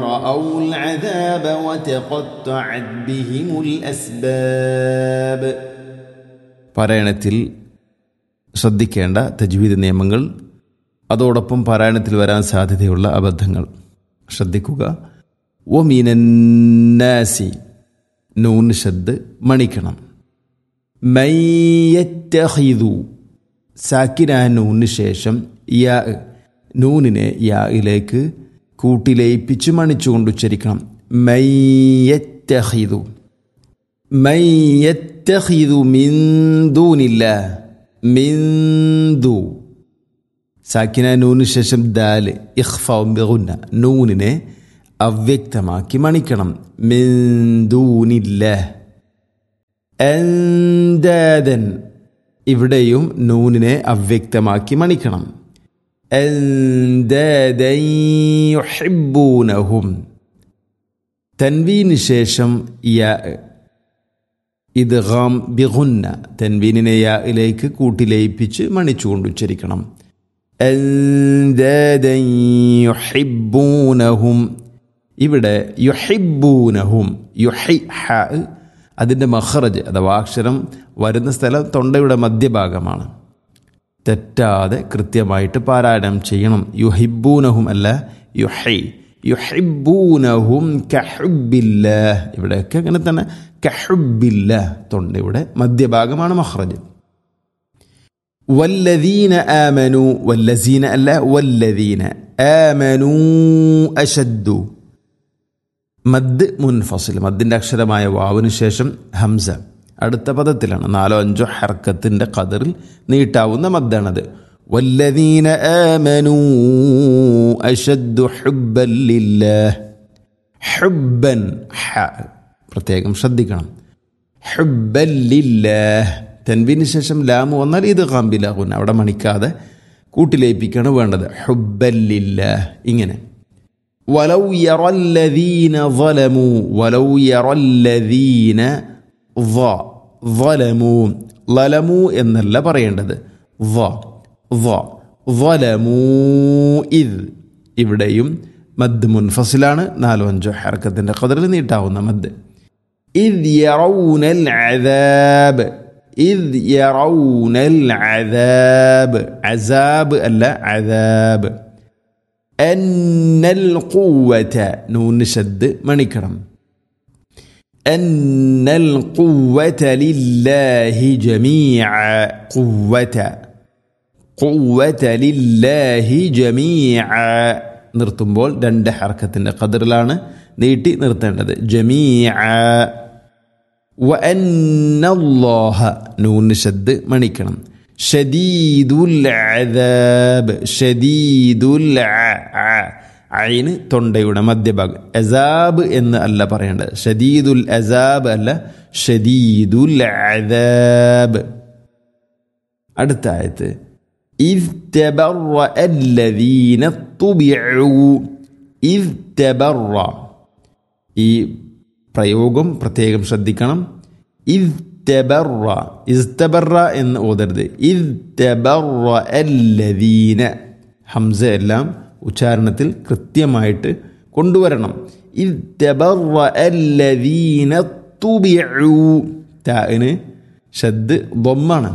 رأوا العذاب وتقطعت بهم الأسباب പാരായണത്തിൽ ശ്രദ്ധിക്കേണ്ട തജ്വീദ് നിയമങ്ങൾ അതോടൊപ്പം പാരായണത്തിൽ വരാൻ സാധ്യതയുള്ള അബദ്ധങ്ങൾ ശ്രദ്ധിക്കുക ഒമീനന്നാസി നൂൻ ഷദ് മണിക്കണം മയ്യറ്റഹിദു സാക്കിന നൂന് ശേഷം യാ നൂനിനെ യായിലേക്ക് കൂട്ടിലയിപ്പിച്ച് മണിച്ചുകൊണ്ട് ഉച്ചരിക്കണം മയ്യറ്റഹിദു മയ്യറ്റഹിദു മിന്ദൂനില്ല മിന്ദു സാക്കിന നൂന് ശേഷം ദാല് ഇഖ്ഫുന്ന നൂനിനെ അവ്യക്തമാക്കി മണിക്കണം മിന്ദൂനില്ല എന്തൻ ഇവിടെയും നൂനിനെ അവ്യക്തമാക്കി മണിക്കണം എന്തൻ യുഹിബ്ബൂനഹും തൻവീന് ശേഷം യാ ഇദ്ഗാം ബിഗുന്ന തൻവീനിനെ യായിലേക്ക് കൂട്ടിലയിപ്പിച്ച് മണിച്ചുകൊണ്ട് ഉച്ചരിക്കണം എന്തൻ യുഹിബ്ബൂനഹും ഇവിടെ യുഹിബ്ബൂനഹും യുഹി ഹ അതിൻ്റെ മഹ്റജ് അഥവാ അക്ഷരം വരുന്ന സ്ഥലം തൊണ്ടയുടെ മധ്യഭാഗമാണ് തെറ്റാതെ കൃത്യമായിട്ട് പാരായണം ചെയ്യണം യുഹിബൂനഹും അല്ല യുഹൈ യുഹിബൂനഹും കഹുബില്ല ഇവിടെയൊക്കെ അങ്ങനെ തന്നെ കഹുബില്ല തൊണ്ടയുടെ മധ്യഭാഗമാണ് മഹ്റജ് വല്ലദീന ആമനു വല്ലസീന അല്ല വല്ലദീന ആമനു അശദ്ദു മദ് മുൻഫസിൽ മദ്ദിൻ്റെ അക്ഷരമായ വാവിന് ശേഷം ഹംസ അടുത്ത പദത്തിലാണ് നാലോ അഞ്ചോ ഹർക്കത്തിൻ്റെ കതറിൽ നീട്ടാവുന്ന മദ്ദാണത് വല്ലദീന ആമനു അശദ്ദു ഹുബ്ബൻ ലില്ലാഹ് ഹുബ്ബൻ ഹ പ്രത്യേകം ശ്രദ്ധിക്കണം ഹുബ്ബൻ ലില്ലാഹ് തെൻവിന് ശേഷം ലാമു വന്നാൽ ഇത് കാമ്പിലാകുന്ന അവിടെ മണിക്കാതെ കൂട്ടിലേപ്പിക്കാണ് വേണ്ടത് ഹുബ്ബൻ ലില്ലാഹ് ഇങ്ങനെ ولو يرى الذين ظلموا ولو يرى الذين ظ ظلموا ظلموا എന്നല്ല പറയേണ്ടത് ظ ظ ظلموا إذ ഇവിടെയും മദ് മുൻഫസിലാണ് നാലോ അഞ്ചോ ഹർക്കത്തിൻ്റെ കതിറിൽ നീട്ടാവുന്ന മദ് إذ يرون العذاب إذ يرون العذاب عذاب അല്ല عذاب أن القوة نون شد منكرم أن القوة لله جميعا قوة قوة لله جميعا നിർത്തുമ്പോൾ രണ്ട് ഹർക്കത്തിൻ്റെ കതിറിലാണ് നീട്ടി നിർത്തേണ്ടത് ജമീഅ وأن الله نون شد മണിക്കണം ഷദീദുൽ അദാബ് ഷദീദുൽ ഐന് തൊണ്ടയുടെ മധ്യഭാഗം അസാബ് എന്ന് അല്ല പറയേണ്ടത് ഷദീദുൽ അസാബ് അല്ല ഷദീദുൽ അദാബ് അടുത്ത ആയത്ത് إذ تبرأ الذين طبعوا إذ تبرأ ഈ പ്രയോഗം പ്രത്യേകം ശ്രദ്ധിക്കണം إذ ഇസ്തബറ ഇസ്തബറ എന്ന് ഓതരുത് ഇസ്തബറ അല്ലദീന ഹംസ എല്ലാം ഉച്ചാരണത്തിൽ കൃത്യമായിട്ട് കൊണ്ടുവരണം ഇസ്തബറ അല്ലദീന തുബിഉ താന് ഷദ് ബൊമ്മാണ്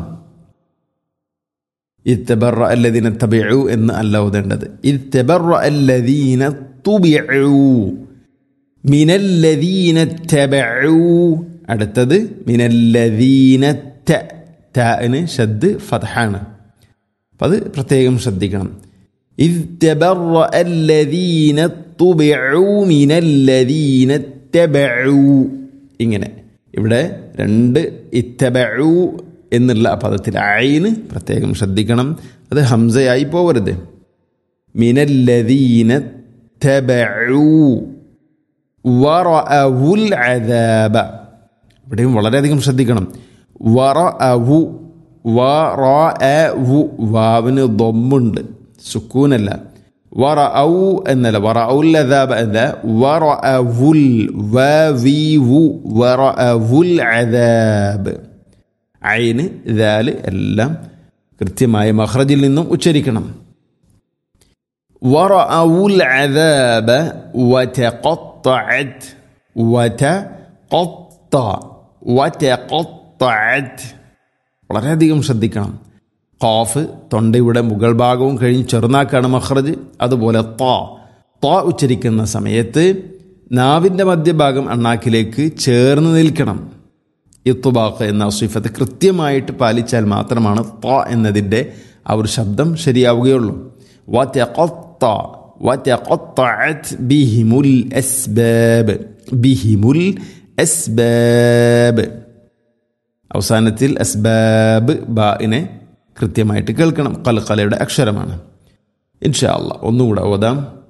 ഇസ്തബറ അല്ലദീന തബിഉ എന്ന് അല്ല ഓതേണ്ടത് ഇസ്തബറ അല്ലദീന തുബിഉ മിനല്ലദീന തബഉ അടുത്തത് മിനല്ലദീന ന് ഷദ് ഫതഹാണ് അപ്പം അത് പ്രത്യേകം ശ്രദ്ധിക്കണം إذ تبرأ الذين طبعوا من الذين اتبعوا ഇങ്ങനെ ഇവിടെ രണ്ട് ഇത്തബഉ എന്നുള്ള പദത്തിൽ അയിന് പ്രത്യേകം ശ്രദ്ധിക്കണം അത് ഹംസയായി പോവരുത് മിനല്ലദീന തബഉ വറഅവുൽ അദാബ ഇവിടെയും വളരെയധികം ശ്രദ്ധിക്കണം വറ അവു വറ വു വാവിന് ദൊമ്മുണ്ട് സുക്കൂനല്ല വറ ഔ എന്നല്ല വറ ഔല്ലതാബ അല്ല വറ അവുൽ വി വു വറ അവുൽ അദാബ് ഐന് ദാല് എല്ലാം കൃത്യമായ മഹ്റജിൽ നിന്നും ഉച്ചരിക്കണം ورأوا العذاب وتقطعت وتقطع وتقطعت വളരെയധികം ശ്രദ്ധിക്കണം ഖാഫ് തൊണ്ടയുടെ മുകൾ ഭാഗവും കഴിഞ്ഞ് ചെറുനാക്കാണ് മഹ്റജ് അതുപോലെ ത ത ഉച്ചരിക്കുന്ന സമയത്ത് നാവിൻ്റെ മധ്യഭാഗം അണ്ണാക്കിലേക്ക് ചേർന്ന് നിൽക്കണം ഇത്തുബാഖ് എന്ന സിഫത്ത് കൃത്യമായിട്ട് പാലിച്ചാൽ മാത്രമാണ് ത എന്നതിൻ്റെ ആ ഒരു ശബ്ദം ശരിയാവുകയുള്ളൂ وتقطع وتقطعت بهم الأسباب بهم الأسباب അവസാനത്തിൽ അസ്ബാബ് ബാഇനെ കൃത്യമായിട്ട് കേൾക്കണം കൽക്കലയുടെ അക്ഷരമാണ് ഇൻഷാ അല്ല ഒന്നുകൂടെ ഓതാം